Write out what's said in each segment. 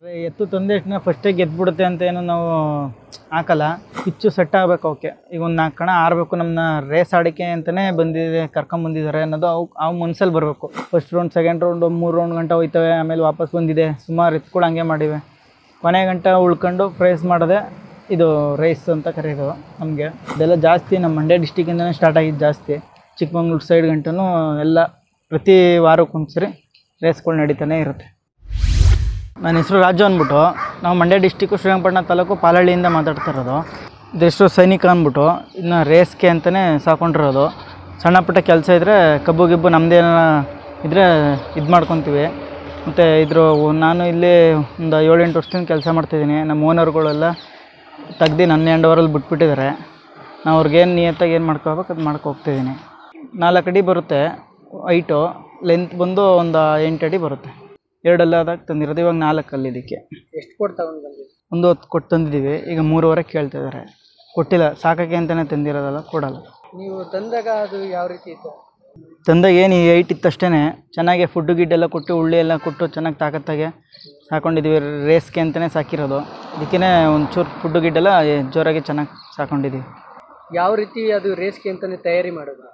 ಎತ್ತು ತಂದೆಷ್ಟನ್ನ ಫಸ್ಟೇ ಗೆದ್ಬಿಡುತ್ತೆ ಅಂತ ಏನು ನಾವು ಹಾಕಲ್ಲ ಕಿಚ್ಚು ಸೆಟ್ ಆಗಬೇಕು ಅವಕ್ಕೆ ಈಗ ಒಂದು ನಾಲ್ಕು ಕಣ ಆರಬೇಕು ನಮ್ಮನ್ನ ರೇಸ್ ಆಡಿಕೆ ಅಂತಲೇ ಬಂದಿದೆ ಕರ್ಕೊಂಬಂದಿದ್ದಾರೆ ಅನ್ನೋದು ಅವು ಅವು ಮನ್ಸಲ್ಲಿ ಬರಬೇಕು ಫಸ್ಟ್ ರೌಂಡ್ ಸೆಕೆಂಡ್ ರೌಂಡು ಮೂರು ರೌಂಡ್ ಗಂಟೆ ಹೋಯ್ತವೆ ಆಮೇಲೆ ವಾಪಸ್ ಬಂದಿದೆ ಸುಮಾರು ಎತ್ಗಳು ಹಂಗೆ ಮಾಡಿವೆ ಕೊನೆ ಗಂಟೆ ಉಳ್ಕೊಂಡು ಪ್ರೈಸ್ ಮಾಡೋದೆ ಇದು ರೇಸ್ ಅಂತ ಕರೆಯೋದು ನಮಗೆ ಇದೆಲ್ಲ ಜಾಸ್ತಿ ನಮ್ಮ ಮಂಡ್ಯ ಡಿಸ್ಟಿಕಿಂದನೇ ಸ್ಟಾರ್ಟ್ ಆಗಿದ್ದು ಜಾಸ್ತಿ ಚಿಕ್ಕಮಂಗ್ಳೂರು ಸೈಡ್ ಗಂಟನೂ ಎಲ್ಲ ಪ್ರತಿ ವಾರಕ್ಕೊಂದ್ಸರಿ ರೇಸ್ಗಳು ನಡೀತಾನೆ ಇರುತ್ತೆ ನನ್ನ ಹೆಸರು ರಾಜು ಅಂದ್ಬಿಟ್ಟು ನಾವು ಮಂಡ್ಯ ಡಿಸ್ಟಿಕ್ಕು ಶ್ರೀರಂಗಪಟ್ಟಣ ತಾಲೂಕು ಪಾಲಹಳ್ಳಿಯಿಂದ ಮಾತಾಡ್ತಾ ಇರೋದು ಇದೆಷ್ಟು ಸೈನಿಕ ಅಂದ್ಬಿಟ್ಟು ಇನ್ನು ರೇಸ್ಗೆ ಅಂತಲೇ ಸಾಕೊಂಡಿರೋದು ಸಣ್ಣ ಪುಟ್ಟ ಕೆಲಸ ಇದ್ದರೆ ಕಬ್ಬು ಗಿಬ್ಬು ನಮ್ಮದೇನ ಇದ್ದರೆ ಇದು ಮಾಡ್ಕೊತೀವಿ ಮತ್ತು ಇದ್ರ ನಾನು ಇಲ್ಲಿ ಒಂದು ಏಳೆಂಟು ವರ್ಷದಿಂದ ಕೆಲಸ ಮಾಡ್ತಿದ್ದೀನಿ ನಮ್ಮ ಓನರ್ಗಳೆಲ್ಲ ತೆಗ್ದು ನನ್ನ ಹ್ಯಾಂಡ್ ಓವರಲ್ಲಿ ಬಿಟ್ಬಿಟ್ಟಿದ್ದಾರೆ ನಾವು ಅವ್ರಿಗೇನು ನಿಯತ್ತಾಗಿ ಏನು ಮಾಡ್ಕೋಬೇಕು ಅದು ಮಾಡ್ಕೊ ಹೋಗ್ತಿದ್ದೀನಿ ನಾಲ್ಕು ಅಡಿ ಬರುತ್ತೆ ಹೈಟು ಲೆಂತ್ ಬಂದು ಒಂದು ಎಂಟು ಅಡಿ ಬರುತ್ತೆ ಎರಡಲ್ಲ ಆದಾಗ ತಂದಿರೋದು ಇವಾಗ ನಾಲ್ಕಲ್ಲಿ ಇದಕ್ಕೆ ಎಷ್ಟು ಕೊಟ್ಟು ತಗೊಂಡು ಬಂದಿದ್ದು ಒಂದು ಹೊತ್ತು ಕೊಟ್ಟು ತಂದಿದ್ದೀವಿ ಈಗ ಮೂರುವರೆ ಕೇಳ್ತಿದ್ದಾರೆ ಕೊಟ್ಟಿಲ್ಲ ಸಾಕಕ್ಕೆ ಅಂತಲೇ ತಂದಿರೋದಲ್ಲ ಕೊಡಲ್ಲ ನೀವು ತಂದಾಗ ಅದು ಯಾವ ರೀತಿ ಇತ್ತು ತಂದಾಗ ಏನು ಈ ಹೈಟ್ ಇತ್ತಷ್ಟೇ ಚೆನ್ನಾಗಿ ಫುಡ್ಡು ಗಿಡ್ಡೆಲ್ಲ ಕೊಟ್ಟು ಉಳ್ಳಿ ಎಲ್ಲ ಕೊಟ್ಟು ಚೆನ್ನಾಗಿ ತಾಕತ್ತಾಗೆ ಸಾಕೊಂಡಿದ್ದೀವಿ ರೇಸ್ಗೆ ಅಂತಲೇ ಸಾಕಿರೋದು ಅದಕ್ಕೇ ಒಂಚೂರು ಫುಡ್ಡು ಗಿಡ್ಡೆಲ್ಲ ಜೋರಾಗಿ ಚೆನ್ನಾಗಿ ಸಾಕೊಂಡಿದ್ದೀವಿ ಯಾವ ರೀತಿ ಅದು ರೇಸ್ಗೆ ಅಂತಾನೆ ತಯಾರಿ ಮಾಡೋದು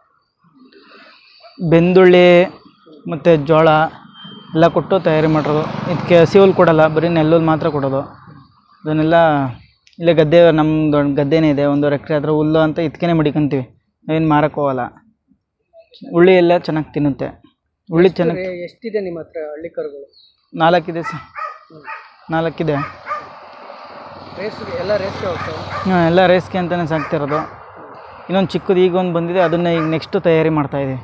ಬೆಂದುಳ್ಳಿ ಮತ್ತು ಜೋಳ ಎಲ್ಲ ಕೊಟ್ಟು ತಯಾರಿ ಮಾಡಿರೋದು ಇದಕ್ಕೆ ಹಸಿ ಹುಲ್ಲು ಕೊಡಲ್ಲ ಬರೀ ನೆಲ್ಲುಲ್ ಮಾತ್ರ ಕೊಡೋದು ಅದನ್ನೆಲ್ಲ ಇಲ್ಲೇ ಗದ್ದೆ ನಮ್ಮದು ಗದ್ದೆನೇ ಇದೆ ಒಂದೂವರೆ ಎಕರೆ ಅದರ ಹುಲ್ಲು ಅಂತ ಇದಕ್ಕೇ ಮಡಿಕೊಂತೀವಿ ನಾವೇನು ಮಾರಕ್ಕೆ ಹೋಗಲ್ಲ ಉಳ್ಳಿ ಎಲ್ಲ ಚೆನ್ನಾಗಿ ತಿನ್ನುತ್ತೆ ಉಳ್ಳಿ ಚೆನ್ನಾಗಿ ರೇ- ಎಷ್ಟಿದೆ ನಿಮ್ಮ ಹತ್ರ ಹಳ್ಳಿ ಕರುಗಳು ನಾಲ್ಕಿದೆ ಸರ್ ನಾಲ್ಕಿದೆ ರೇಸ್ಗೆ ಎಲ್ಲ ರೇಸ್ಗೆ ಹೋಗ್ತವೆ ಹಾಂ ಎಲ್ಲ ರೇಸ್ಗೆ ಅಂತಲೇ ಸಾಕ್ತಿರೋದು ಇನ್ನೊಂದು ಚಿಕ್ಕದು ಈಗ ಒಂದು ಬಂದಿದೆ ಅದನ್ನು ಈಗ ನೆಕ್ಸ್ಟು ತಯಾರಿ ಮಾಡ್ತಾಯಿದ್ದೀವಿ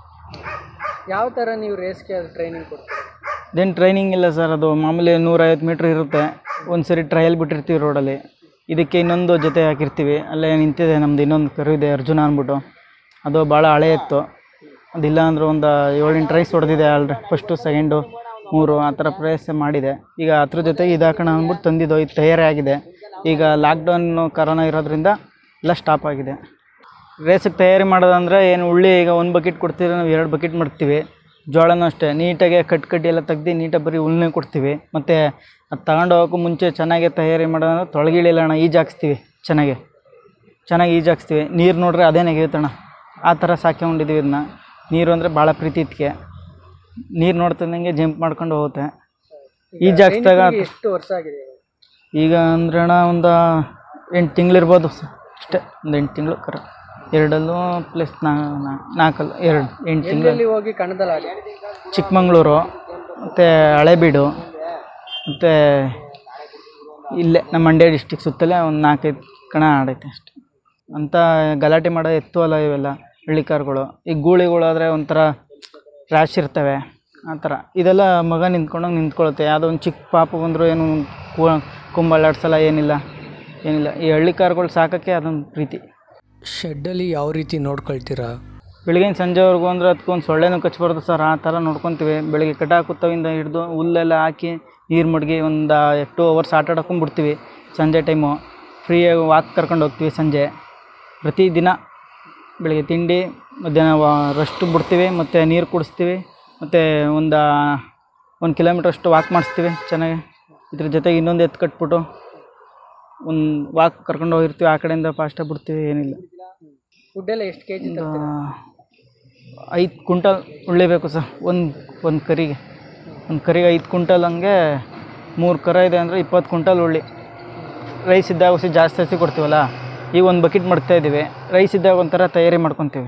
ಯಾವ ಥರ ನೀವು ರೇಸ್ಗೆ ಅದು ಟ್ರೈನಿಂಗ್ ಕೊಡ್ತೀರಾ ದೆನ್ ಟ್ರೈನಿಂಗ್ ಇಲ್ಲ ಸರ್ ಅದು ಮಾಮೂಲಿ ನೂರೈವತ್ತು ಮೀಟ್ರ್ ಇರುತ್ತೆ ಒಂದು ಸರಿ ಟ್ರಯಲ್ ಬಿಟ್ಟಿರ್ತೀವಿ ರೋಡಲ್ಲಿ ಇದಕ್ಕೆ ಇನ್ನೊಂದು ಜೊತೆ ಹಾಕಿರ್ತೀವಿ ಅಲ್ಲೇ ನಿಂತಿದೆ ನಮ್ಮದು ಇನ್ನೊಂದು ಕರು ಇದೆ ಅರ್ಜುನ ಅಂದ್ಬಿಟ್ಟು ಅದು ಭಾಳ ಹಳೆ ಇತ್ತು ಅದಿಲ್ಲ ಅಂದ್ರೆ ಒಂದು ಏಳೆಂಟು ರೈಸ್ ಹೊಡೆದಿದೆ ಆಲ್ರೆ ಫಸ್ಟು ಸೆಕೆಂಡು ಮೂರು ಆ ಥರ ಪ್ರಯಾಸ ಮಾಡಿದೆ ಈಗ ಅದ್ರ ಜೊತೆಗೆ ಇದು ಹಾಕೋಣ ಅಂದ್ಬಿಟ್ಟು ತಂದಿದ್ದು ಇದು ತಯಾರಿ ಆಗಿದೆ ಈಗ ಲಾಕ್ಡೌನು ಕರೋನಾ ಇರೋದ್ರಿಂದ ಎಲ್ಲ ಸ್ಟಾಪ್ ಆಗಿದೆ ರೇಸಿಗೆ ತಯಾರಿ ಮಾಡೋದಂದ್ರೆ ಏನು ಉಳ್ಳಿ ಈಗ ಒಂದು ಬಕೆಟ್ ಕೊಡ್ತೀವಿ ನಾವು ಎರಡು ಬಕೆಟ್ ಮಾಡ್ತೀವಿ ಜೋಳನೂ ಅಷ್ಟೇ ನೀಟಾಗಿ ಕಟ್ ಕಡ್ಡಿ ಎಲ್ಲ ತೆಗ್ದು ನೀಟಾಗಿ ಬರೀ ಹುಲ್ಲನ್ನೇ ಕೊಡ್ತೀವಿ ಮತ್ತು ಅದು ತಗೊಂಡು ಹೋಗೋಕ್ಕೂ ಮುಂಚೆ ಚೆನ್ನಾಗಿ ತಯಾರಿ ಮಾಡೋದಂದ್ರೆ ತೊಳಗಿಳಿಲ್ಲ ಅಣ್ಣ ಈಜು ಹಾಕ್ಸ್ತೀವಿ ಚೆನ್ನಾಗಿ ಚೆನ್ನಾಗಿ ಈಜು ಹಾಕ್ಸ್ತೀವಿ ನೀರು ನೋಡ್ರೆ ಅದೇ ನೆಗೆಯುತ್ತಣ್ಣ ಆ ಥರ ಸಾಕ್ಕೊಂಡಿದ್ದೀವಿ ಇದನ್ನ ನೀರು ಅಂದರೆ ಭಾಳ ಪ್ರೀತಿ ಇದಕ್ಕೆ ನೀರು ನೋಡ್ತಿದ್ದಂಗೆ ಜಂಪ್ ಮಾಡ್ಕೊಂಡು ಹೋಗುತ್ತೆ ಈಜು ಹಾಕ್ಸ್ದಾಗ ಎಷ್ಟು ವರ್ಷ ಆಗಿದೆ ಇವಾಗ? ಈಗ ಅಂದ್ರೆ ಅಣ್ಣ ಒಂದು ಎಂಟು ತಿಂಗಳಿರ್ಬೋದು ಸ ಅಷ್ಟೇ ಒಂದು ಎಂಟು ತಿಂಗಳು ಕರ ಎರಡಲ್ಲೂ ಪ್ಲಸ್ ನಾಲ್ಕಲ್ಲ ಎರಡು ಎಂಟು ತಿಂಗಳು ಎಲ್ಲೆಲ್ಲಿ ಹೋಗಿ ಕಣದಲ್ಲಿ ಆಡಿ ಚಿಕ್ಕಮಂಗ್ಳೂರು ಮತ್ತು ಹಳೇಬೀಡು ಮತ್ತು ಇಲ್ಲೇ ನಮ್ಮ ಮಂಡ್ಯ ಡಿಸ್ಟಿಕ್ ಸುತ್ತಲೇ ಒಂದು ನಾಲ್ಕೈದು ಕಣ ಆಡೈತೆ ಅಷ್ಟೆ ಅಂತ ಗಲಾಟೆ ಮಾಡೋ ಎತ್ತು ಅಲ್ಲ ಇವೆಲ್ಲ ಹಳ್ಳಿ ಕಾರ್ಗಳು ಈಗ ಗೂಳಿಗಳಾದರೆ ಒಂಥರ ರ್ಯಾಶ್ ಇರ್ತವೆ ಆ ಥರ ಇದೆಲ್ಲ ಮಗ ನಿಂತ್ಕೊಂಡಂಗೆ ನಿಂತ್ಕೊಳ್ಳುತ್ತೆ ಯಾವುದೋ ಒಂದು ಚಿಕ್ಕ ಪಾಪ ಬಂದರೂ ಏನು ಕು- ಕುಂಬಳಾಡ್ಸಲ್ಲ ಏನಿಲ್ಲ ಏನಿಲ್ಲ ಈ ಹಳ್ಳಿ ಕಾರ್ಗಳು ಸಾಕೋಕ್ಕೆ ಅದೊಂದು ಪ್ರೀತಿ ಶೆಡ್ಡಲ್ಲಿ ಯಾವ ರೀತಿ ನೋಡ್ಕೊಳ್ತೀರಾ ಬೆಳಗಿನ ಸಂಜೆವರೆಗೂ ಅಂದ್ರೆ ಅದಕ್ಕೊಂದು ಸೊಳ್ಳೆನೂ ಕಚ್ಬಾರ್ದು ಸರ್ ಆ ಥರ ನೋಡ್ಕೊತೀವಿ ಬೆಳಿಗ್ಗೆ ಕಟ ಕುತ್ತವಿಂದ ಹಿಡಿದು ಹುಲ್ಲೆಲ್ಲ ಹಾಕಿ ನೀರು ಮಡಗಿ ಒಂದು ಟೂ ಅವರ್ಸ್ ಆಟ ಆಡ್ಕೊಂಡು ಬಿಡ್ತೀವಿ ಸಂಜೆ ಟೈಮು ಫ್ರೀಯಾಗಿ ವಾಕ್ ಕರ್ಕೊಂಡು ಹೋಗ್ತೀವಿ ಸಂಜೆ ಪ್ರತಿದಿನ ಬೆಳಿಗ್ಗೆ ತಿಂಡಿ ಮಧ್ಯಾಹ್ನ ರಷ್ಟು ಬಿಡ್ತೀವಿ ಮತ್ತು ನೀರು ಕುಡಿಸ್ತೀವಿ ಮತ್ತು ಒಂದು ಒಂದು ಕಿಲೋಮೀಟ್ರ್ ಅಷ್ಟು ವಾಕ್ ಮಾಡಿಸ್ತೀವಿ ಚೆನ್ನಾಗಿ ಇದ್ರ ಜೊತೆಗೆ ಇನ್ನೊಂದು ಎತ್ತು ಕಟ್ಬಿಟ್ಟು ಒಂದು ವಾಕ್ ಕರ್ಕೊಂಡು ಹೋಗಿರ್ತೀವಿ ಆ ಕಡೆಯಿಂದ ಫಾಸ್ಟಾಗಿ ಬಿಡ್ತೀವಿ ಏನಿಲ್ಲ ಫುಡ್ ಎಲ್ಲ ಎಷ್ಟು ಕೆ ಜಿ ಐದು ಕುಂಟಲ್ ಉಳ್ಳಿಬೇಕು ಸರ್ ಒಂದು ಒಂದು ಕರಿಗೆ ಒಂದು ಕರಿಗೆ ಐದು ಕುಂಟಲ್ ಹಂಗೆ ಮೂರು ಕರ ಇದೆ ಅಂದರೆ ಇಪ್ಪತ್ತು ಕುಂಟಲ್ ಉಳ್ಳಿ ರೈಸ್ ಇದ್ದಾಗ ಹೊಸಿ ಜಾಸ್ತಿ ಹಸಿ ಕೊಡ್ತೀವಲ್ಲ ಈಗ ಒಂದು ಬಕೆಟ್ ಮಾಡ್ತಾ ಇದ್ದೀವಿ ರೈಸ್ ಇದ್ದಾಗ ಒಂಥರ ತಯಾರಿ ಮಾಡ್ಕೊತೀವಿ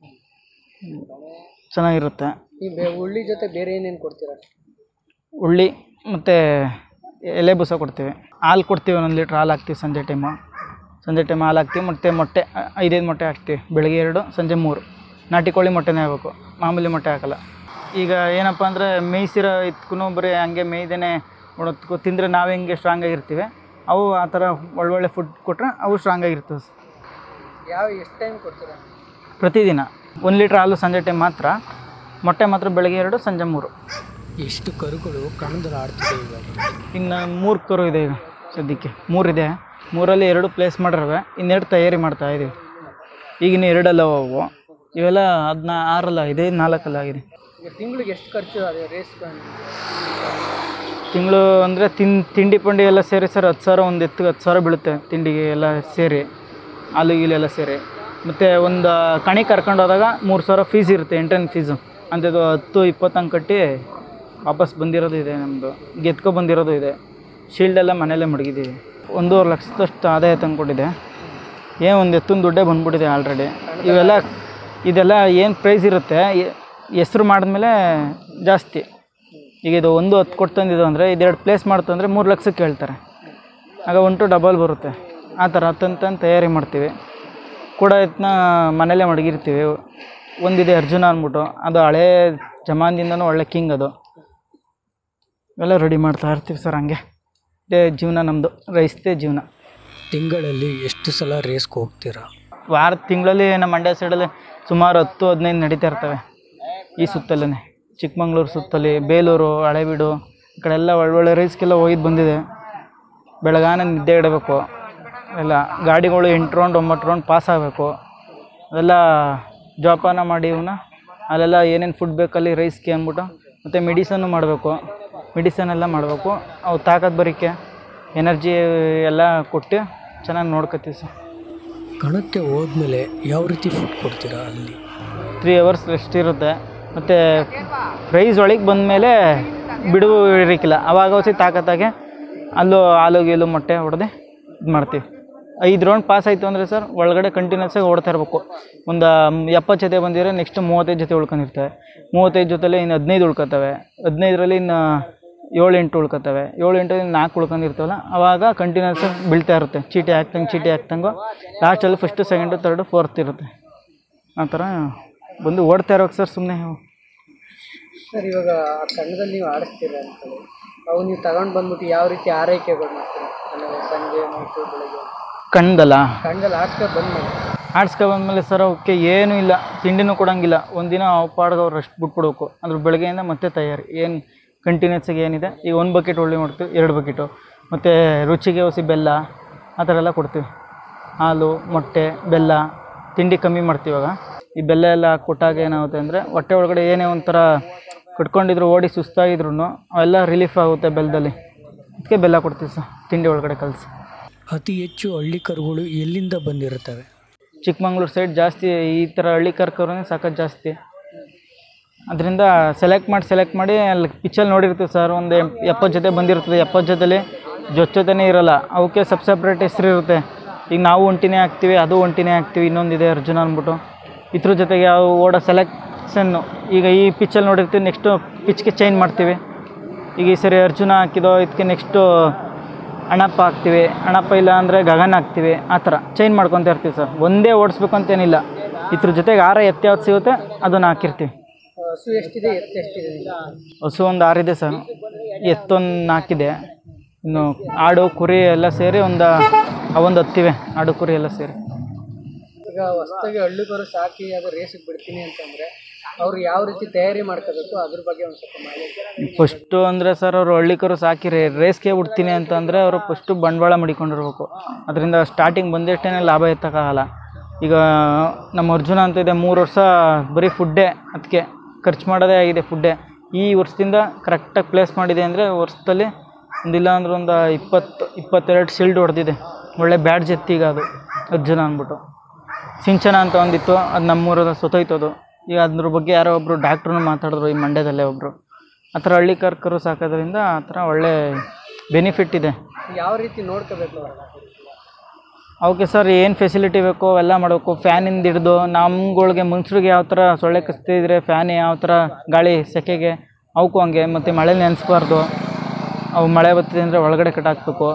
ಚೆನ್ನಾಗಿರುತ್ತೆ ಈ ಬೆ- ಉಳ್ಳಿ ಜೊತೆ ಬೇರೆ ಏನೇನು ಕೊಡ್ತೀರಾ ಉಳ್ಳಿ ಮತ್ತು ಎಲೆ ಬೂಸ ಕೊಡ್ತೀವಿ ಹಾಲು ಕೊಡ್ತೀವಿ ಒಂದೊಂದು ಲೀಟ್ರ್ ಹಾಲು ಹಾಕ್ತೀವಿ ಸಂಜೆ ಟೈಮು ಸಂಜೆ ಟೈಮ್ ಹಾಲು ಹಾಕ್ತೀವಿ ಮತ್ತು ಮೊಟ್ಟೆ ಐ- ಐದೈದು ಮೊಟ್ಟೆ ಹಾಕ್ತೀವಿ ಬೆಳಗ್ಗೆ ಎರಡು ಸಂಜೆ ಮೂರು ನಾಟಿ ಕೋಳಿ ಮೊಟ್ಟೆನೇ ಆಗಬೇಕು ಮಾಮೂಲಿ ಮೊಟ್ಟೆ ಹಾಕಲ್ಲ ಈಗ ಏನಪ್ಪ ಅಂದರೆ ಮೇಯ್ಸಿರೋ ಇದ್ಕೂ ಬರೀ ಹಂಗೆ ಮೇಯ್ದೇನೆ ನೋಡೋದ್ಕೂ ತಿಂದರೆ ನಾವು ಹೆಂಗೆ ಸ್ಟ್ರಾಂಗ್ ಆಗಿರ್ತೀವಿ ಅವು ಆ ಥರ ಒಳ್ಳೊಳ್ಳೆ ಫುಡ್ ಕೊಟ್ಟರೆ ಅವು ಸ್ಟ್ರಾಂಗ್ ಆಗಿರ್ತವೆ ಯಾವ ಎಷ್ಟು ಟೈಮ್ ಕೊಡ್ತೀರಾ ಪ್ರತಿದಿನ ಒಂದು ಲೀಟ್ರ್ ಹಾಲು ಸಂಜೆ ಟೈಮ್ ಮಾತ್ರ ಮೊಟ್ಟೆ ಮಾತ್ರ ಬೆಳಗ್ಗೆ ಎರಡು ಸಂಜೆ ಮೂರು ಎಷ್ಟು ಕರುಗಳು ಕಣದಲ್ಲಿ ಆಡ್ತಿದೆ ಇವಾಗ ಇನ್ನು ಮೂರು ಕರು ಇದೆ ಈಗ ಸದ್ಯಕ್ಕೆ ಮೂರಿದೆ ಮೂರಲ್ಲಿ ಎರಡು ಪ್ಲೇಸ್ ಮಾಡಿರವೆ ಇನ್ನೆರಡು ತಯಾರಿ ಮಾಡ್ತಾ ಇದ್ದೀವಿ ಈಗಿನ ಎರಡಲ್ಲ ಅವು ಇವೆಲ್ಲ ಹದಿನ ಆರಲ್ಲ ಇದೆ ನಾಲ್ಕಲ್ಲ ಆಗಿದೆ ಈಗ ತಿಂಗಳಿಗೆ ಎಷ್ಟು ಖರ್ಚು ಅದೇ ರೇಸ್ ತಿಂಗಳು ಅಂದರೆ ತಿನ್ ತಿಂಡಿ ಪಂಡಿ ಎಲ್ಲ ಸೇರಿ ಸರ್ ಹತ್ತು ಸಾವಿರ ಒಂದು ಎತ್ತಿಗೆ ಹತ್ತು ಸಾವಿರ ಬೀಳುತ್ತೆ ತಿಂಡಿಗೆ ಎಲ್ಲ ಸೇರಿ ಹಾಲು ಗೀಲು ಎಲ್ಲ ಸೇರಿ ಮತ್ತು ಒಂದು ಕಣಿ ಕರ್ಕೊಂಡು ಹೋದಾಗ ಮೂರು ಸಾವಿರ ಫೀಸ್ ಇರುತ್ತೆ ಎಂಟ್ರೆನ್ಸ್ ಫೀಸು ಅಂಥದ್ದು ಹತ್ತು ಇಪ್ಪತ್ತಂಗೆ ಕಟ್ಟಿ ವಾಪಸ್ ಬಂದಿರೋದು ಇದೆ ನಮ್ಮದು ಗೆದ್ಕೊ ಬಂದಿರೋದು ಇದೆ ಶೀಲ್ಡ್ ಎಲ್ಲ ಮನೆಯಲ್ಲೇ ಮಡಗಿದ್ದೀವಿ ಒಂದೂವರೆ ಲಕ್ಷದಷ್ಟು ಆದಾಯ ತಂದ್ಕೊಟ್ಟಿದೆ ಏನು ಒಂದು ಎತ್ತಿನ ದುಡ್ಡೇ ಬಂದ್ಬಿಟ್ಟಿದೆ ಆಲ್ರೆಡಿ ಇವೆಲ್ಲ ಇದೆಲ್ಲ ಏನು ಪ್ರೈಸ್ ಇರುತ್ತೆ ಹೆಸ್ರು ಮಾಡಿದ್ಮೇಲೆ ಜಾಸ್ತಿ ಈಗ ಇದು ಒಂದು ಹತ್ತು ಕೊಟ್ಟು ತಂದಿದ್ದು ಅಂದರೆ ಇದೆರಡು ಪ್ಲೇಸ್ ಮಾಡ್ತಂದರೆ ಮೂರು ಲಕ್ಷಕ್ಕೆ ಹೇಳ್ತಾರೆ ಆಗ ಒನ್ ಟು ಡಬಲ್ ಬರುತ್ತೆ ಆ ಥರ ತಂತಂದು ತಯಾರಿ ಮಾಡ್ತೀವಿ ಕೂಡ ಇದನ್ನ ಮನೇಲೇ ಮಡಗಿರ್ತೀವಿ ಒಂದಿದೆ ಅರ್ಜುನ ಅಂದ್ಬಿಟ್ಟು ಅದು ಹಳೇ ಜಮಾನದಿಂದನೂ ಒಳ್ಳೆ ಕಿಂಗ್ ಅದು ಇವೆಲ್ಲ ರೆಡಿ ಮಾಡ್ತಾ ಇರ್ತೀವಿ ಸರ್ ಹಂಗೆ ಇದೇ ಜೀವನ ನಮ್ಮದು ರೈಸ್ದೇ ಜೀವನ ತಿಂಗಳಲ್ಲಿ ಎಷ್ಟು ಸಲ ರೇಸ್ಗೆ ಹೋಗ್ತೀರಾ ವಾರ ತಿಂಗಳಲ್ಲಿ ನಮ್ಮ ಮಂಡ್ಯ ಸೈಡಲ್ಲಿ ಸುಮಾರು ಹತ್ತು ಹದಿನೈದು ನಡೀತಾ ಇರ್ತವೆ ಈ ಸುತ್ತಲೇ ಚಿಕ್ಕಮಂಗ್ಳೂರು ಸುತ್ತಲಿ ಬೇಲೂರು ಹಳೇಬೀಡು ಈ ಕಡೆ ಎಲ್ಲ ಒಳ್ಳೊಳ್ಳೆ ರೈಸ್ಗೆಲ್ಲ ಹೋಗಿದ್ದು ಬಂದಿದೆ ಬೆಳಗಾನ ನಿದ್ದೆ ಇಡಬೇಕು ಎಲ್ಲ ಗಾಡಿಗಳು ಎಂಟು ರೌಂಡ್ ಒಂಬತ್ತು ರೌಂಡ್ ಪಾಸ್ ಆಗಬೇಕು ಅದೆಲ್ಲ ಜೋಪಾನ ಮಾಡಿ ಇವನ್ನ ಅಲ್ಲೆಲ್ಲ ಏನೇನು ಫುಡ್ ಬೇಕಲ್ಲಿ ರೈಸ್ಗೆ ಅಂದ್ಬಿಟ್ಟು ಮತ್ತು ಮೆಡಿಸನ್ನು ಮಾಡಬೇಕು ಮೆಡಿಸನ್ ಎಲ್ಲ ಮಾಡಬೇಕು ಅವು ತಾಕತ್ ಬರೋಕ್ಕೆ ಎನರ್ಜಿ ಎಲ್ಲ ಕೊಟ್ಟು ಚೆನ್ನಾಗಿ ನೋಡ್ಕೊತೀವಿ ಸರ್ ಕಣಕ್ಕೆ ಹೋದ್ಮೇಲೆ ಯಾವ ರೀತಿ ಫುಡ್ ಕೊಡ್ತೀರಾ ಅಲ್ಲಿ ತ್ರೀ ಅವರ್ಸ್ ರೆಸ್ಟ್ ಇರುತ್ತೆ ಮತ್ತು ಪ್ರೈಸ್ ಒಳಗೆ ಬಂದಮೇಲೆ ಬಿಡುವು ಇರೋಕ್ಕಿಲ್ಲ ಅವಾಗ ಹೊಸಿ ತಾಕತ್ತಾಗೆ ಅಲ್ಲೂ ಹಾಲು ಗೀಲು ಮೊಟ್ಟೆ ಹೊಡೆದು ಇದು ಮಾಡ್ತೀವಿ ಐದು ರೌಂಡ್ ಪಾಸ್ ಆಯಿತು ಅಂದರೆ ಸರ್ ಒಳಗಡೆ ಕಂಟಿನ್ಯೂಸ್ ಆಗಿ ಓಡ್ತಾ ಇರಬೇಕು ಒಂದು ಎಪ್ಪತ್ತು ಜೊತೆ ಬಂದಿದ್ರೆ ನೆಕ್ಸ್ಟ್ ಮೂವತ್ತೈದು ಜೊತೆ ಉಳ್ಕೊಂಡಿರ್ತವೆ ಮೂವತ್ತೈದು ಜೊತೆಲಿ ಇನ್ನು ಹದಿನೈದು ಉಳ್ಕೊತವೆ ಹದಿನೈದರಲ್ಲಿ ಇನ್ನು ಏಳು ಎಂಟು ಉಳ್ಕೊತವೆ ಏಳು ಎಂಟು ನಾಲ್ಕು ಉಳ್ಕೊಂಡಿರ್ತಾವಲ್ಲ ಅವಾಗ ಕಂಟಿನ್ಯೂಸ್ ಆಗಿ ಬೀಳ್ತಾ ಇರುತ್ತೆ ಚೀಟಿ ಹಾಕ್ತಂಗೆ ಚೀಟಿ ಹಾಕ್ತಂಗು ಲಾಸ್ಟಲ್ಲಿ ಫಸ್ಟು ಸೆಕೆಂಡು ತರ್ಡು ಫೋರ್ತ್ ಇರುತ್ತೆ ಆ ಥರ ಬಂದು ಓಡ್ತಾ ಇರೋಕೆ ಸರ್ ಸುಮ್ಮನೆ ಸರ್ ಇವಾಗ ಆ ಕಣ್ಣದಲ್ಲಿ ನೀವು ಆಡಿಸ್ತೀರ ಅಂತೇಳಿ ಅವು ನೀವು ತಗೊಂಡು ಬಂದ್ಬಿಟ್ಟು ಯಾವ ರೀತಿ ಆರೈಕೆಗಳು ಮಾಡ್ತೀರಾ ಆಮೇಲೆ ಸಂಜೆ ಮತ್ತು ಬೆಳಗ್ಗೆ ಕಣ್ದಲ್ಲ ಕಣ್ಣಲ್ಲಿ ಆಡ್ಸ್ಕೊಂಡು ಬಂದ್ಮೇಲೆ ಆಡ್ಸ್ಕೊ ಬಂದಮೇಲೆ ಸರ್ ಅವಕ್ಕೆ ಏನೂ ಇಲ್ಲ ತಿಂಡಿನೂ ಕೊಡೋಂಗಿಲ್ಲ ಒಂದಿನ ಅವು ಪಾಡ್ಗೆ ಅವ್ರು ಅಷ್ಟು ಬಿಟ್ಬಿಡ್ಬೇಕು ಅದ್ರ ಬೆಳಗ್ಗೆಯಿಂದ ಮತ್ತೆ ತಯಾರಿ ಏನು ಕಂಟಿನ್ಯೂಸ್ ಆಗಿ ಏನಿದೆ ಈಗ ಒಂದು ಬಕೆಟ್ ಒಳ್ಳೆ ಮಾಡ್ತೀವಿ ಎರಡು ಬಕೆಟು ಮತ್ತು ರುಚಿಗೆ ಹೊಸಿ ಬೆಲ್ಲ ಆ ಥರ ಎಲ್ಲ ಕೊಡ್ತೀವಿ ಹಾಲು ಮೊಟ್ಟೆ ಬೆಲ್ಲ ತಿಂಡಿ ಕಮ್ಮಿ ಮಾಡ್ತೀವಿ ಇವಾಗ ಈ ಬೆಲ್ಲ ಎಲ್ಲ ಕೊಟ್ಟಾಗ ಏನಾಗುತ್ತೆ ಅಂದರೆ ಹೊಟ್ಟೆ ಒಳಗಡೆ ಏನೇ ಒಂಥರ ಕಟ್ಕೊಂಡಿದ್ರು ಓಡಿ ಸುಸ್ತಾಗಿದ್ರು ಅವೆಲ್ಲ ರಿಲೀಫ್ ಆಗುತ್ತೆ ಬೆಲ್ಲದಲ್ಲಿ ಅದಕ್ಕೆ ಬೆಲ್ಲ ಕೊಡ್ತೀವಿ ಸರ್ ತಿಂಡಿ ಒಳಗಡೆ ಕಲಸಿ ಅತಿ ಹೆಚ್ಚು ಹಳ್ಳಿ ಕರುಗಳು ಎಲ್ಲಿಂದ ಬಂದಿರುತ್ತವೆ ಚಿಕ್ಕಮಂಗ್ಳೂರು ಸೈಡ್ ಜಾಸ್ತಿ ಈ ಥರ ಹಳ್ಳಿ ಕರ್ಕವ್ರೇ ಸಾಕಷ್ಟು ಜಾಸ್ತಿ ಅದರಿಂದ ಸೆಲೆಕ್ಟ್ ಮಾಡಿ ಸೆಲೆಕ್ಟ್ ಮಾಡಿ ಅಲ್ಲಿ ಪಿಚ್ಚಲ್ಲಿ ನೋಡಿರ್ತೀವಿ ಸರ್ ಒಂದು ಎಂ- ಎಪ್ಪತ್ತು ಜೊತೆ ಬಂದಿರ್ತದೆ ಎಪ್ಪತ್ತು ಜೊತೆಲಿ ಜೊತೆ ಜೊತೆನೇ ಇರೋಲ್ಲ ಅವಕ್ಕೆ ಸಬ್ ಸಪ್ರೇಟ್ ಹೆಸ್ರು ಇರುತ್ತೆ ಈಗ ನಾವು ಒಂಟಿನೇ ಹಾಕ್ತೀವಿ ಅದು ಒಂಟಿನೇ ಹಾಕ್ತೀವಿ ಇನ್ನೊಂದಿದೆ ಅರ್ಜುನ ಅಂದ್ಬಿಟ್ಟು ಇದ್ರ ಜೊತೆಗೆ ಯಾವ ಓಡೋ ಸೆಲೆಕ್ಷನ್ನು ಈಗ ಈ ಪಿಚ್ಚಲ್ಲಿ ನೋಡಿರ್ತೀವಿ ನೆಕ್ಸ್ಟು ಪಿಚ್ಗೆ ಚೇಂಜ್ ಮಾಡ್ತೀವಿ ಈಗ ಈ ಸರಿ ಅರ್ಜುನ ಹಾಕಿದೋ ಇದಕ್ಕೆ ನೆಕ್ಸ್ಟು ಅಣಪ್ಪ ಹಾಕ್ತೀವಿ ಅಣಪ್ಪ ಇಲ್ಲ ಅಂದರೆ ಗಗನ ಹಾಕ್ತೀವಿ ಆ ಥರ ಚೇಂಜ್ ಮಾಡ್ಕೊತ ಇರ್ತೀವಿ ಸರ್ ಒಂದೇ ಓಡಿಸ್ಬೇಕು ಅಂತೇನಿಲ್ಲ ಇದ್ರ ಜೊತೆಗೆ ಆರ ಎತ್ತು ಯಾವ್ದು ಸಿಗುತ್ತೆ ಅದನ್ನು ಹಾಕಿರ್ತೀವಿ ಹಸು ಎಷ್ಟಿದೆ ಎತ್ತು ಎಷ್ಟಿದೆ ಹಸು ಒಂದು ಆರಿದೆ ಸರ್ ಎತ್ತೊಂದು ನಾಲ್ಕಿದೆ ಇನ್ನು ಆಡು ಕುರಿ ಎಲ್ಲ ಸೇರಿ ಒಂದು ಅವೊಂದು ಹತ್ತಿವೆ ಆಡು ಕುರಿ ಎಲ್ಲ ಸೇರಿ ಈಗ ಹೊಸದಾಗಿ ಹಳ್ಳಿ ಕರು ಸಾಕಿ ಅದು ರೇಸಿಗೆ ಬಿಡ್ತೀನಿ ಅಂತಂದರೆ ಅವ್ರು ಯಾವ ರೀತಿ ತಯಾರಿ ಮಾಡ್ಕೋಬೇಕು ಅದ್ರ ಬಗ್ಗೆ ಒಂದು ಸ್ವಲ್ಪ ಮಾಹಿತಿ ಫಸ್ಟು ಅಂದರೆ ಸರ್ ಅವರು ಹಳ್ಳಿಕರು ಸಾಕಿ ರೇ ರೇಸ್ಗೆ ಬಿಡ್ತೀನಿ ಅಂತಂದರೆ ಅವರು ಫಸ್ಟು ಬಂಡವಾಳ ಮಡಿಕೊಂಡಿರ್ಬೇಕು ಅದರಿಂದ ಸ್ಟಾರ್ಟಿಂಗ್ ಬಂದಷ್ಟೇ ಲಾಭ ಎತ್ತಕ್ಕಾಗಲ್ಲ ಈಗ ನಮ್ಮ ಅರ್ಜುನ ಅಂತ ಇದೆ ಮೂರು ವರ್ಷ ಬರೀ ಫುಡ್ಡೇ ಅದಕ್ಕೆ ಖರ್ಚು ಮಾಡೋದೇ ಆಗಿದೆ ಫುಡ್ಡೇ ಈ ವರ್ಷದಿಂದ ಕರೆಕ್ಟಾಗಿ ಪ್ಲೇಸ್ ಮಾಡಿದೆ ಅಂದರೆ ವರ್ಷದಲ್ಲಿ ಒಂದಿಲ್ಲ ಅಂದ್ರೆ ಒಂದು ಇಪ್ಪತ್ತು ಇಪ್ಪತ್ತೆರಡು ಶಿಲ್ಡ್ ಹೊಡೆದಿದೆ ಒಳ್ಳೆ ಬ್ಯಾಡ್ಜ್ ಎತ್ತೀಗ ಅದು ಅರ್ಜುನ ಅಂದ್ಬಿಟ್ಟು ಸಿಂಚನ ಅಂತ ಒಂದಿತ್ತು ಅದು ನಮ್ಮೂರದ ಸುತ್ತೋಯ್ತದು ಈಗ ಅದ್ರ ಬಗ್ಗೆ ಯಾರೋ ಒಬ್ಬರು ಡಾಕ್ಟ್ರು ಮಾತಾಡಿದ್ರು ಈ ಮಂಡ್ಯದಲ್ಲೇ ಒಬ್ಬರು ಆ ಥರ ಹಳ್ಳಿ ಕರ್ಕರು ಸಾಕೋದ್ರಿಂದ ಆ ಥರ ಒಳ್ಳೆ ಬೆನಿಫಿಟ್ ಇದೆ ಯಾವ ರೀತಿ ನೋಡ್ಕೋಬೇಕು ಅವ್ರನ್ನ ಅವಕ್ಕೆ ಸರ್ ಏನು ಫೆಸಿಲಿಟಿ ಬೇಕೋ ಅವೆಲ್ಲ ಮಾಡಬೇಕು ಫ್ಯಾನಿಂದ ಹಿಡ್ದು ನಮ್ಗಳಿಗೆ ಮನುಷ್ಯರಿಗೆ ಯಾವ ಥರ ಸೊಳ್ಳೆ ಕಸ್ತಿದ್ರೆ ಫ್ಯಾನ್ ಯಾವ ಥರ ಗಾಳಿ ಸೆಕೆಗೆ ಅವಕ್ಕೂ ಹಂಗೆ ಮತ್ತು ಮಳೆ ನೆನೆಸ್ಬಾರ್ದು ಅವು ಮಳೆ ಬರ್ತಿದೆ ಅಂದರೆ ಒಳಗಡೆ ಕಟ್ಟಾಕಬೇಕು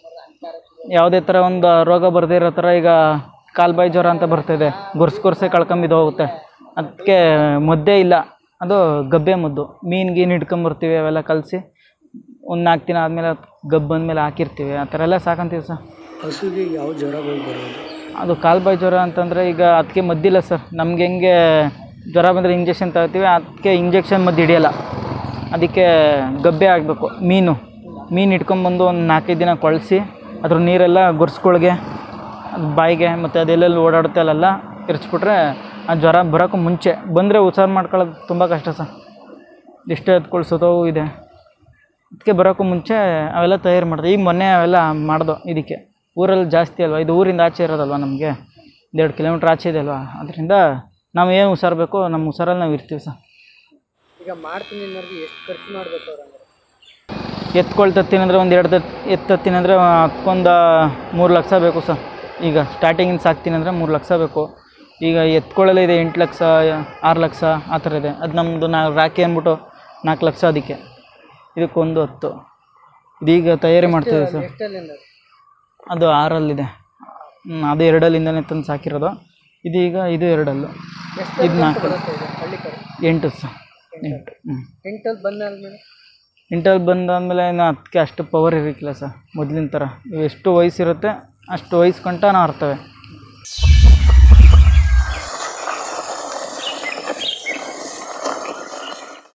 ಯಾವುದೇ ಥರ ಒಂದು ರೋಗ ಬರದೇ ಇರೋ ಥರ ಈಗ ಕಾಲ್ಬಾಯಿ ಜ್ವರ ಅಂತ ಬರ್ತಿದೆ ಗುರ್ಸ್ ಗುರ್ಸೆ ಕಳ್ಕೊಂಬಿದ್ದು ಹೋಗುತ್ತೆ ಅದಕ್ಕೆ ಮದ್ದೇ ಇಲ್ಲ ಅದು ಗಬ್ಬೆ ಮದ್ದು ಮೀನು ಗೀನು ಹಿಡ್ಕೊಂಬರ್ತೀವಿ ಅವೆಲ್ಲ ಕಲಸಿ ಒಂದು ನಾಲ್ಕು ದಿನ ಆದಮೇಲೆ ಗಬ್ಬು ಬಂದಮೇಲೆ ಹಾಕಿರ್ತೀವಿ ಆ ಥರ ಎಲ್ಲ ಸಾಕಂತೀವಿ ಸರ್ ಹಸುಗೆ ಯಾವ ಜ್ವರಗಳು ಬರೋದು ಅದು ಕಾಲ್ಬಾಯಿ ಜ್ವರ ಅಂತಂದರೆ ಈಗ ಅದಕ್ಕೆ ಮದ್ದಿಲ್ಲ ಸರ್ ನಮ್ಗೆ ಹೆಂಗೆ ಜ್ವರ ಬಂದರೆ ಇಂಜೆಕ್ಷನ್ ತಗೋತೀವಿ ಅದಕ್ಕೆ ಇಂಜೆಕ್ಷನ್ ಮದ್ದು ಹಿಡಿಯಲ್ಲ ಅದಕ್ಕೆ ಗಬ್ಬೆ ಆಗಬೇಕು ಮೀನು ಮೀನು ಇಟ್ಕೊಂಬಂದು ಒಂದು ನಾಲ್ಕೈದು ದಿನ ಕೊಳಿಸಿ ಅದ್ರ ನೀರೆಲ್ಲ ಗುರ್ಸ್ಕೊಳ್ಗೆ ಅದು ಬಾಯಿಗೆ ಮತ್ತು ಅದೆಲ್ಲೆಲ್ಲಿ ಓಡಾಡುತ್ತೆ ಅಲ್ಲೆಲ್ಲ ಇರಿಸ್ಬಿಟ್ರೆ ಆ ಜ್ವರ ಬರೋಕ್ಕೂ ಮುಂಚೆ ಬಂದರೆ ಹುಷಾರು ಮಾಡ್ಕೊಳ್ಳೋದು ತುಂಬ ಕಷ್ಟ ಸರ್ ಎಷ್ಟೇ ಎತ್ಕೊಳ್ಸೋದೋ ಇದೆ ಅದಕ್ಕೆ ಬರೋಕ್ಕೂ ಮುಂಚೆ ಅವೆಲ್ಲ ತಯಾರು ಮಾಡಿದೆ ಈಗ ಮೊನ್ನೆ ಅವೆಲ್ಲ ಮಾಡ್ದೋ ಇದಕ್ಕೆ ಊರಲ್ಲಿ ಜಾಸ್ತಿ ಅಲ್ವಾ ಇದು ಊರಿಂದ ಆಚೆ ಇರೋದಲ್ವ ನಮಗೆ ಎರಡು ಕಿಲೋಮೀಟ್ರ್ ಆಚೆ ಇದೆ ಅಲ್ವಾ ಅದರಿಂದ ನಾವು ಏನು ಹುಷಾರು ಬೇಕೋ ನಮ್ಮ ಹುಷಾರಲ್ಲಿ ನಾವು ಇರ್ತೀವಿ ಸರ್ ಈಗ ಮಾಡ್ತೀನಿ ಅನ್ನೋರಿಗೆ ಎಷ್ಟು ಖರ್ಚು ಮಾಡಬೇಕು ಅವ್ರು ಹಂಗಾರೆ ಎತ್ಕೊಳ್ ತತ್ತೀನಿ ಅಂದರೆ ಒಂದು ಎರಡು ತತ್ ಎತ್ತು ತತ್ತೀನಿ ಅಂದರೆ ಅದಕ್ಕೊಂದು ಮೂರು ಲಕ್ಷ ಬೇಕು ಸರ್ ಈಗ ಸ್ಟಾರ್ಟಿಂಗಿಂದ ಸಾಕ್ತೀನಿ ಅಂದರೆ ಮೂರು ಲಕ್ಷ ಬೇಕು ಈಗ ಎತ್ಕೊಳ್ಳೆಲ್ಲ ಇದೆ ಎಂಟು ಲಕ್ಷ ಆರು ಲಕ್ಷ ಆ ಥರ ಇದೆ ಅದು ನಮ್ಮದು ನಾವು ರಾಕಿ ಅಂದ್ಬಿಟ್ಟು ನಾಲ್ಕು ಲಕ್ಷ ಅದಕ್ಕೆ ಇದಕ್ಕೊಂದು ಹತ್ತು ಇದೀಗ ತಯಾರಿ ಮಾಡ್ತೀವಿ ಸರ್ ಎಷ್ಟಲ್ಲಿಂದ ಅದು? ಅದು ಆರಲ್ಲಿದೆ ಹ್ಮ್, ಅದು ಎರಡಲ್ಲಿಂದನೇ ತಂದು ಸಾಕಿರೋದು ಇದೀಗ ಇದು ಎರಡಲ್ಲು ಎಷ್ಟು ಇದು ನಾಲ್ಕು ಬರುತ್ತೆ ಇದು ಹಳ್ಳಿ ಕಡೆ ಎಂಟು ಸರ್ ಎಂಟು ಹ್ಞೂ ಎಂಟಲ್ಲಿ ಬಂದಾದ್ಮೇಲೆ ಇಂಟರ್ ಬಂದಾದಮೇಲೆ ಇನ್ನು ಅದಕ್ಕೆ ಅಷ್ಟು ಪವರ್ ಇರಕ್ಕಿಲ್ಲ ಸರ್ ಮೊದಲಿನ ಥರ ಇವು ಎಷ್ಟು ವಯಸ್ಸಿರುತ್ತೆ ಅಷ್ಟು ವಯಸ್ಸು ಗಂಟ ನಾವು ಆಡ್ತವೆ